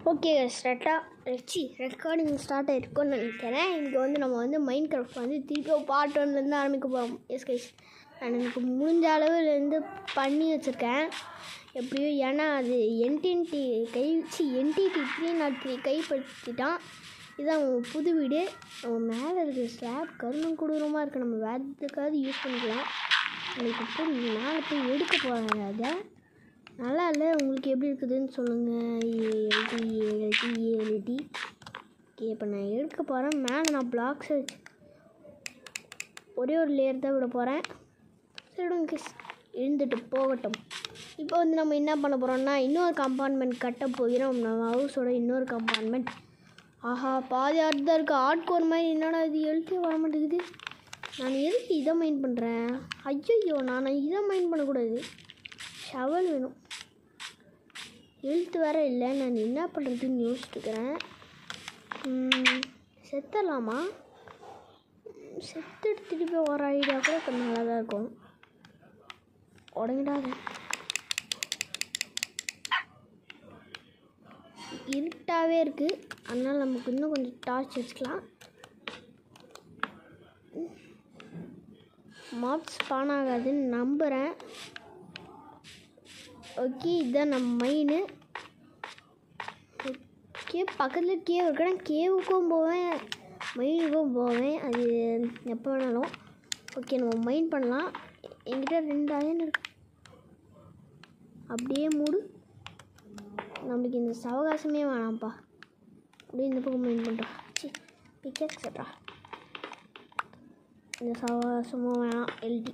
Okay ஸ்டார்ட்டாக சி recording start ஆகிருக்கும்னு நினைக்கிறேன் இங்கே வந்து நம்ம வந்து மைண்ட் கிராஃப்ட் வந்து திருப்பி பார்ட் ஒன்லேருந்து ஆரம்பிக்க போகிறோம் எஸ் கைஸ் நான் எனக்கு முடிஞ்ச அளவுலேருந்து பண்ணி வச்சுருக்கேன் எப்படியோ ஏன்னா அது என்டிஎன்டி கை சி என்டிடி த்ரீ நாட் த்ரீ கைப்பற்றிட்டான் இதுதான் அவன் புது வீடு அவன் மேலே இருக்கிற ஸ்லாப் கருணம் கொடூரமாக இருக்குது நம்ம வேறு எதுக்காவது யூஸ் பண்ணிக்கலாம் எனக்கு போய் மேலே போய் எடுக்க போகிறேன் அதை நல்லா இல்லை உங்களுக்கு எப்படி இருக்குதுன்னு சொல்லுங்கள் ஏஎல்டி ஏஎல்டி ஏஎல்டி ஓகே இப்போ நான் எடுக்க போகிறேன் மேலே நான் பிளாக்ஸ் வச்சு ஒரே ஒரு லேயர் தான் விட போகிறேன் சரி விடுங்க இருந்துட்டு போகட்டும் இப்போ வந்து நம்ம என்ன பண்ண போகிறோம்னா இன்னொரு கம்பார்ட்மெண்ட் கட்ட போகிறோம் நம்ம ஹவுஸோட இன்னொரு கம்பார்ட்மெண்ட் ஆஹா பாதி ஆர்ட் தான் இருக்குது ஆர்ட் கோர் மாதிரி என்னடா இது எழுத்தே வர மாட்டேங்குது நான் எதுக்கு இதை மைண்ட் பண்ணுறேன் ஐயோ நான் இதை மைண்ட் பண்ணக்கூடாது ஷவல் வேணும் எழுத்து வேற இல்லை நான் என்ன பண்ணுறதுன்னு யோசிச்சுக்கிறேன் செத்தலாமா செத்து திருப்பி வர ஐடியா கூட கொஞ்சம் நல்லா தான் இருக்கும் உடங்கிடாது இருட்டாகவே இருக்குது அதனால் நமக்கு இன்னும் கொஞ்சம் டார்ச் வச்சுக்கலாம் மாப் ஸ்பான் ஆகாதுன்னு நம்புகிறேன் ஓகே இதுதான் நம்ம மைனு ஓகே பக்கத்தில் கேவ் இருக்கு நான் கேவுக்கும் போவேன் மைனுக்கும் போவேன் அது எப்போ வேணாலும் ஓகே நம்ம மைன் பண்ணலாம் என்கிட்ட ரெண்டு அயன் இருக்கு அப்படியே மூடு நம்மளுக்கு இந்த சவகாசமே வேணாம்ப்பா அப்படியே இந்த பக்கம் மைன் பண்ணுறா சி பிக்கெக்ஸ்ட்ரா இந்த சவகாசமும் வேணாம் எல்டி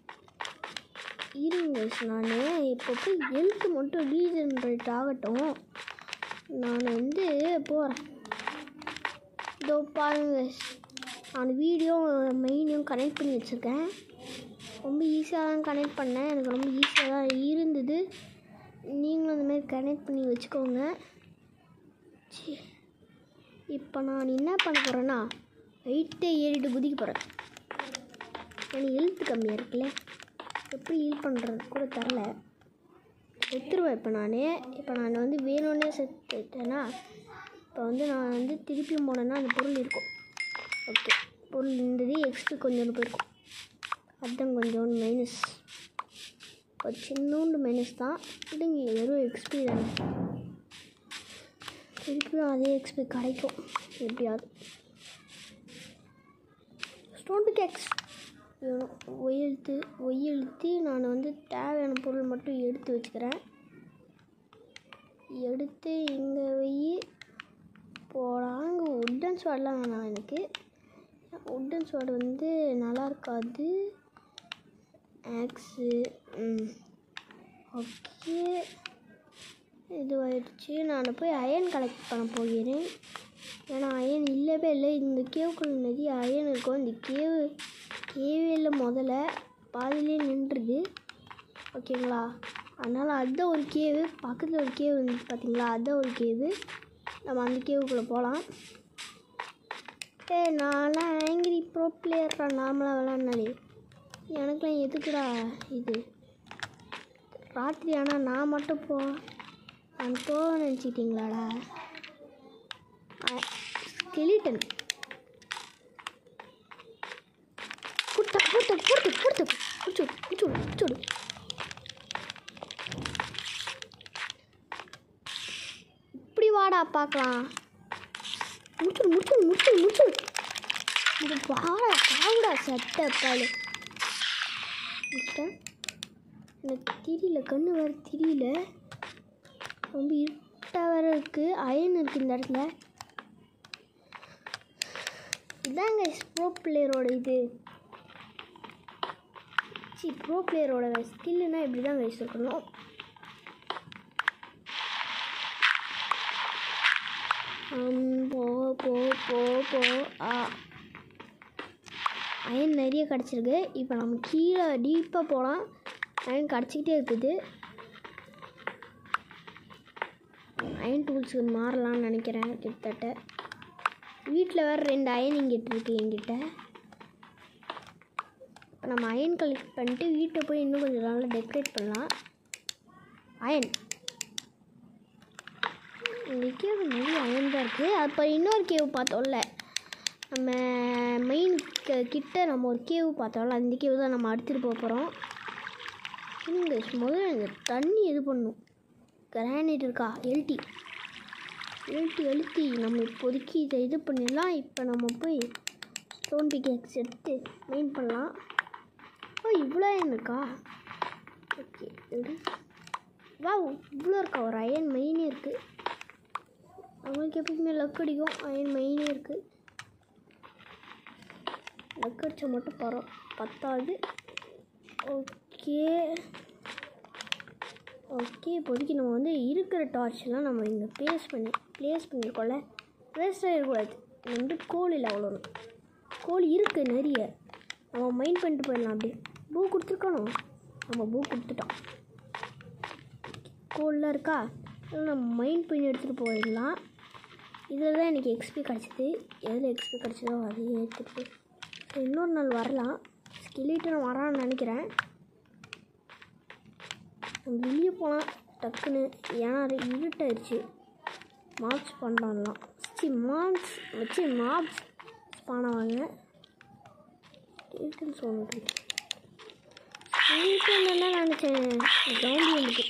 இருங்க நான் இப்போ போய் எழுத்து மட்டும் ரீஜென்ரேட் ஆகட்டும் நான் வந்து போகிறேன் இதோ பாருங்க நான் வீடியோ மெயினையும் கனெக்ட் பண்ணி வச்சுருக்கேன் ரொம்ப ஈஸியாக தான் கனெக்ட் பண்ணேன் எனக்கு ரொம்ப ஈஸியாக தான் இருந்தது நீங்களும் அந்த மாதிரி கனெக்ட் பண்ணி வச்சுக்கோங்க சி இப்போ நான் என்ன பண்ண போகிறேன்னா வெயிட்டை ஏறிட்டு குதிக்க போகிறேன் எனக்கு எழுத்து கம்மியாக இருக்குல்ல எப்படி ஹீல் பண்ணுறது கூட தரல செத்துருவேன் இப்போ நான் இப்போ நான் வந்து வேணும்னே செத்துட்டேன்னா இப்போ வந்து நான் வந்து திருப்பி போனேன்னா அந்த பொருள் இருக்கும் ஓகே பொருள் இருந்தது எக்ஸ்ட்ரா கொஞ்சோண்டு போயிருக்கும் அதுதான் கொஞ்சோண்டு மைனஸ் ஒரு சின்னோண்டு மைனஸ் தான் இல்லைங்க வெறும் எக்ஸ்பி தானே திருப்பியும் அதே எக்ஸ்பி கிடைக்கும் எப்படியாவது ஸ்டோன் கேக்ஸ் வேணும் ஒய்யெழுத்து ஒய்யெழுத்து நான் வந்து தேவையான பொருள் மட்டும் எடுத்து வச்சுக்கிறேன் எடுத்து இங்கே வெயி போடாங்க உட்டன் ஸ்வாட்லாம் வேணாம் எனக்கு உட்டன் ஸ்வாட் வந்து நல்லா இருக்காது ஆக்ஸு ஓகே இதுவாயிடுச்சு நான் போய் அயன் கலெக்ட் பண்ண போகிறேன் ஏன்னா அயன் இல்லவே இல்லை இந்த கேவுக்குள்ள நிறைய அயன் இருக்கும் இந்த கேவு கேவியில் முதல்ல பாதிலே நின்றுது ஓகேங்களா அதனால் அதுதான் ஒரு கேவு பக்கத்தில் ஒரு கேவு இருந்துச்சு பார்த்தீங்களா அதுதான் ஒரு கேவு நம்ம அந்த கேவுக்குள்ளே போகலாம் ஏ நான்லாம் ஆங்கிரி ப்ரோ பிளேயர்டா நார்மலாக விளாட்னாலே எனக்குலாம் எதுக்குடா இது ராத்திரி ஆனால் நான் மட்டும் போ நான் போக நினச்சிட்டிங்களாடா ஸ்கெலிட்டன் குட்ட குட்ட குடுத்து குடுத்து குடிச்சு குடிச்சு குடிச்சு இப்படி வாடா பார்க்கலாம் முடிச்சு முடிச்சு முடிச்சு முடிச்சு இது வாடா சாவுடா சட்டை பால் எனக்கு தெரியல கண்ணு வேறு தெரியல ரொம்ப இருட்டாக வேறு இருக்குது அயன் இருக்குது இந்த இடத்துல இதாங்க ப்ரோ பிளேயரோட இது சி ப்ரோ பிளேயரோட ஸ்கில்லுனா இப்படி தான் கைஸ் இருக்கணும் போ போ போ போ ஆ அயன் நிறைய கிடச்சிருக்கு இப்போ நம்ம கீழே டீப்பாக போகலாம் அயன் கிடச்சிக்கிட்டே இருக்குது அயன் டூல்ஸுக்கு மாறலாம்னு நினைக்கிறேன் கிட்டத்தட்ட வீட்டில் வேறு ரெண்டு அயன் இங்கிட்ட இருக்குது என்கிட்ட இப்போ நம்ம அயன் கலெக்ட் பண்ணிட்டு வீட்டை போய் இன்னும் கொஞ்சம் நல்லா டெக்கரேட் பண்ணலாம் அயன் இங்கே இந்த கேவ் நிறைய அயன் தான் இருக்குது அப்போ இன்னொரு கேவ் பார்த்தோம்ல நம்ம மெயின் கிட்ட நம்ம ஒரு கேவ் பார்த்தோம்ல அந்த கேவ் தான் நம்ம எடுத்துகிட்டு போக போகிறோம் இந்த முதல்ல இந்த தண்ணி இது பண்ணும் கிரானைட் இருக்கா எல்டி எல்டி அழுத்தி நம்ம இப்போதைக்கு இதை இது பண்ணிடலாம் இப்போ நம்ம போய் ஸ்டோன் பிகேக்ஸ் எடுத்து மெயின் பண்ணலாம் ஓ இவ்வளோ அயன் இருக்கா ஓகே எடு வா இவ்வளோ இருக்கா ஒரு அயன் மெயினே இருக்குது அவங்களுக்கு எப்பவுமே லக் அடிக்கும் அயன் மெயினே இருக்குது லக் அடித்தா மட்டும் பரவ பத்தாது ஓகே ஓகே இப்போதைக்கு நம்ம வந்து இருக்கிற டார்ச்லாம் நம்ம இங்கே ப்ளேஸ் பண்ணி ப்ளேஸ் பண்ணியிருக்கோம்ல வேஸ்ட் ஆகிடக்கூடாது இது வந்து கோல் இல்லை அவ்வளோ கோல் இருக்குது நிறைய நம்ம மைண்ட் பண்ணிட்டு போயிடலாம் அப்படியே பூ கொடுத்துருக்கணும் நம்ம பூ கொடுத்துட்டோம் கோல்லாம் இருக்கா இதெல்லாம் நம்ம மைண்ட் பண்ணி எடுத்துகிட்டு போயிடலாம் இதில் தான் எனக்கு எக்ஸ்பி கிடச்சிது எதில் எக்ஸ்பி கிடச்சதோ அதையே எடுத்துகிட்டு போய் சரி, இன்னொரு நாள் வரலாம் ஸ்கெலிட்டன் வரான்னு நினைக்கிறேன் நம்ம வெளியே போகலாம் டக்குன்னு ஏன்னா அது இருட்டாயிடுச்சு மார்ச் பண்ணலாம் சி மார்ச் வச்சு மார்ச் ஸ்பானவாங்க ஸ்கெலிட்டன் சொல்லிட்டு ஸ்கெலிட்டன் என்ன நினச்சேன் ஜாம்பி வந்துட்டு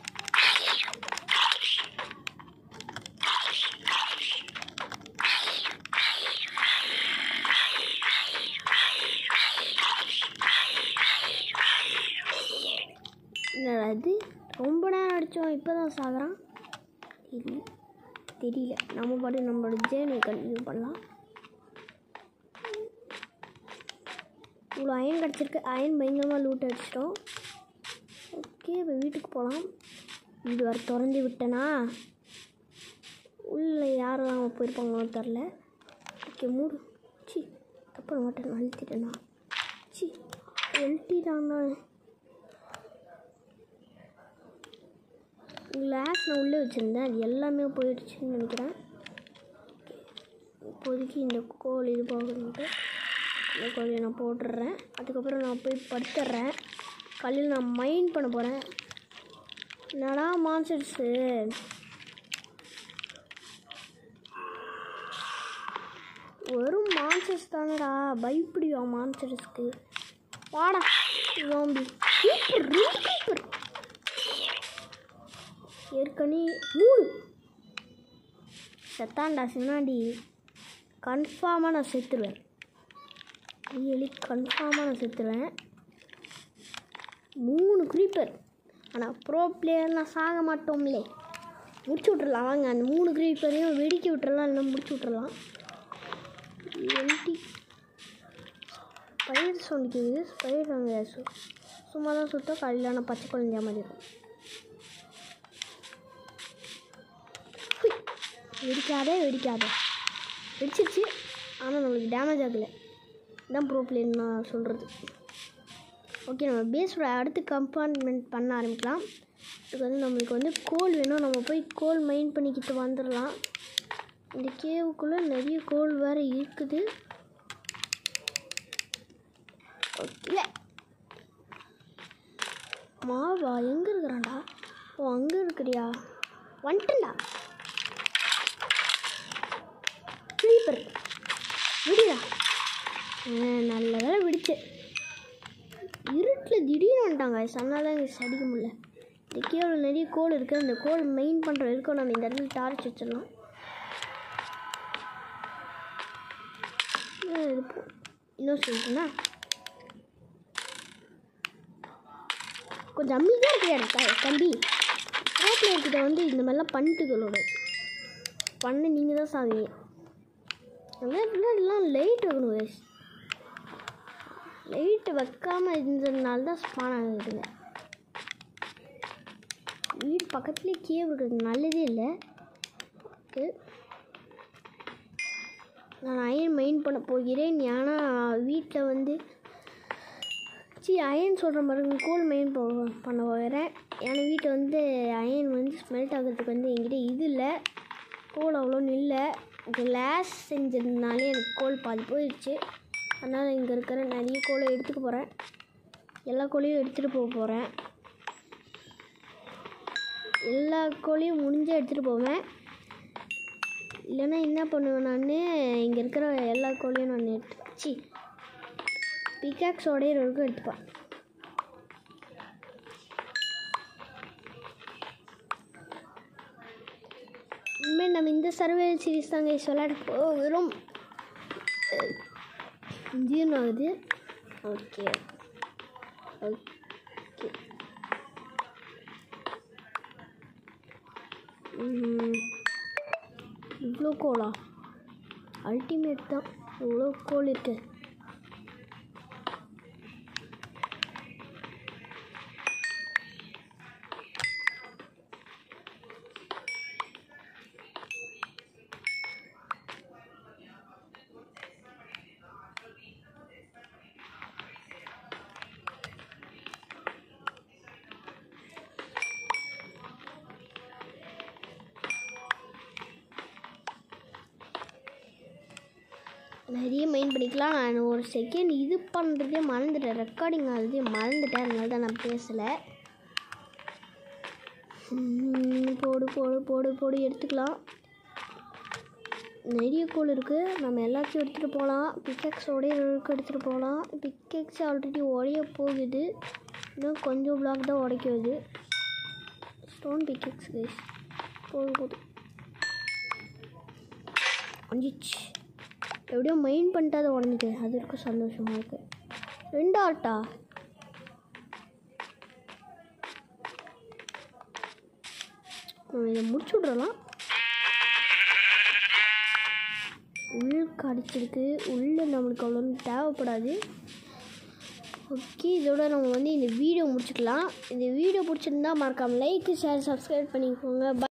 என்னடா இது ரொம்ப நேரம் அடித்தோம் இப்போ தான் சாகுறான் தெரியல தெரியல நம்ம பாட்டு நம்மளோட ஜேர்னியை கண்டினியூ பண்ணலாம் இவ்வளோ அயன் கிடச்சிருக்கு அயன் பயங்கரமாக லூட் அடிச்சிட்டோம் ஓகே இப்போ வீட்டுக்கு போகலாம் வீடு வர திறந்து விட்டேனா உள்ளே யாரெல்லாம் போயிருப்பாங்களோ தெரில ஓகே மூடு சி தப்பு மாட்டேன் அழுத்திட்டேனா சி எழுத்திட்டான் கிளாஸ் நான் உள்ளே வச்சுருந்தேன் அது எல்லாமே போயிடுச்சுன்னு நினைக்கிறேன் இப்போதைக்கு இந்த கோல் இது போகணுன்ட்டு இந்த கோழியை நான் போட்டுடுறேன் அதுக்கப்புறம் நான் போய் படுத்துடுறேன் காலையில் நான் மைண்ட் பண்ண போகிறேன் என்னடா மான்சர்ஸு வெறும் மான்சர்ஸ் தானடா பயப்பிடிவா மான்சர்ஸ்க்கு வாடா ஜாம்பி சூப்பர் ரொம்ப சூப்பர் ஏற்கனவே மூணு செத்தாண்டா சின்னாடி கன்ஃபார்மாக நான் செத்துருவேன் ரியலி கன்ஃபார்மாக நான் செத்துருவேன் மூணு க்ரீப்பர் ஆனால் ப்ரோ பிளேயர்லாம் சாக மாட்டோம்லே முடிச்சு விட்றலாம் வாங்க அந்த மூணு க்ரீப்பரையும் வெடிக்க விட்டுறலாம் இல்லை முடிச்சு விட்றலாம் எல்டி ஸ்பைடர் சவுண்ட் கேட்குது ஸ்பைடர் அங்கே சு சும்மா தான் சுத்தம் கல்யாணம் பச்சை குழந்தையா மாதிரி இருக்கும் ஹுய். வெடிக்காதே வெடிக்காதே வெடிச்சிருச்சு ஆனால் நம்மளுக்கு டேமேஜ் ஆகலை இதான் ப்ரோ பிளேன் நான் சொல்கிறது ஓகே நம்ம பேஸோட அடுத்து கம்பார்ட்மெண்ட் பண்ண ஆரம்பிக்கலாம் இதுக்கு வந்து நம்மளுக்கு வந்து கோல் வேணும் நம்ம போய் கோல் மைண்ட் பண்ணிக்கிட்டு வந்துடலாம் இந்த கேவுக்குள்ளே நிறைய கோல் வேறு இருக்குது ஓகே மாவா எங்கே இருக்கிறான்டா ஓ அங்கே இருக்கிறியா வந்துட்டேன்டா ஸ்லீப்பர் விடியா நல்ல வேலை விடிச்சு இருட்டில் திடீர்னு வந்துட்டாங்க சன்னால அடிக்க முடியல இந்த கேவில் நிறைய கோல் இருக்குது அந்த கோல் மெயின் பண்ணுற வரைக்கும் நம்ம இந்த இடத்துல டார்ச் வச்சிடலாம் ஆ, இது போ இன்னும் சொல்லிட்டுனா கொஞ்சம் அமைதியாக இருக்கிறா தம்பி ரோட்டில் இருக்கிற வந்து இந்த மாதிரிலாம் பண்ணிட்டுகளோட பண்ண நீங்கள் தான் சாவீங்க எல்லாம் லைட் வைக்கணும் guys. லைட் வைக்காமல் இருந்ததுனால தான் ஸ்பான் ஆகுதுங்க வீடு பக்கத்துலேயே கீழே இருக்கிறது நல்லதே இல்லை ஓகே நான் அயன் மெயின் பண்ண போகிறேன் ஏன்னா வீட்டில் வந்து சி அயன் சொல்கிற மாதிரி கோல் மெயின் போ பண்ண போகிறேன் ஏன்னா வீட்டில் வந்து அயன் வந்து ஸ்மெல்ட் ஆகிறதுக்கு வந்து என்கிட்ட இது இல்லை கோல் அவ்வளோன்னு இல்லை கிளாஸ் செஞ்சதுனாலே எனக்கு கோல் பாதி போயிடுச்சு அதனால் இங்கே இருக்கிற நிறைய கோலை எடுத்துக்க போகிறேன் எல்லா கோலையும் எடுத்துகிட்டு போக போகிறேன் எல்லா கோழியும் முடிஞ்சால் எடுத்துகிட்டு போவேன் இல்லைன்னா என்ன பண்ணுவேன் நான் இங்கே இருக்கிற எல்லா கோழியும் நான் எடுத்து சி பிகாக்ஸோடைய வரைக்கும் எடுத்துப்பேன் இனிமேல் நம்ம இந்த சர்வேல் சீரிஸ் தாங்க விளையாட போகிறோம் ஜீரணம் ஆகுது ஓகே ஓகே இவ்வளோ கோலா அல்டிமேட் தான் இவ்வளோ கோல் இருக்கு நிறைய மைண்ட் பண்ணிக்கலாம் நான் ஒரு செகண்ட் இது பண்ணுறதே மறந்துட்டேன் ரெக்கார்டிங் ஆகுறதே மறந்துட்டேன் அதனால தான் நான் பேசலை ம், போடு போடு போடு போடு எடுத்துக்கலாம் நிறைய கோல் இருக்குது நம்ம எல்லாத்தையும் எடுத்துகிட்டு போகலாம் பிக்கெக்ஸோடைய இருக்கு எடுத்துகிட்டு போகலாம் பிக்கெக்ஸ் ஆல்ரெடி உடைய போகுது இன்னும் கொஞ்சம் பிளாக் தான் உடைக்குது ஸ்டோன் பிக்கெக்ஸ் கைஸ் போதும் போதும் ஒஞ்சிச்சு எப்படியோ மைண்ட் பண்ணிட்டு அதை உடஞ்சிட்டு அது இருக்கும் சந்தோஷமாக இருக்கு ரெண்டு ஆட்டா நம்ம இதை முடிச்சு விட்றலாம் உள்ளுக்கு அடிச்சிருக்கு உள்ளே நம்மளுக்கு அவ்வளோ தேவைப்படாது ஓகே இதோட நம்ம வந்து இந்த வீடியோ முடிச்சுக்கலாம் இந்த வீடியோ பிடிச்சிருந்தா மறக்காமல் லைக் ஷேர் சப்ஸ்கிரைப் பண்ணிக்கோங்க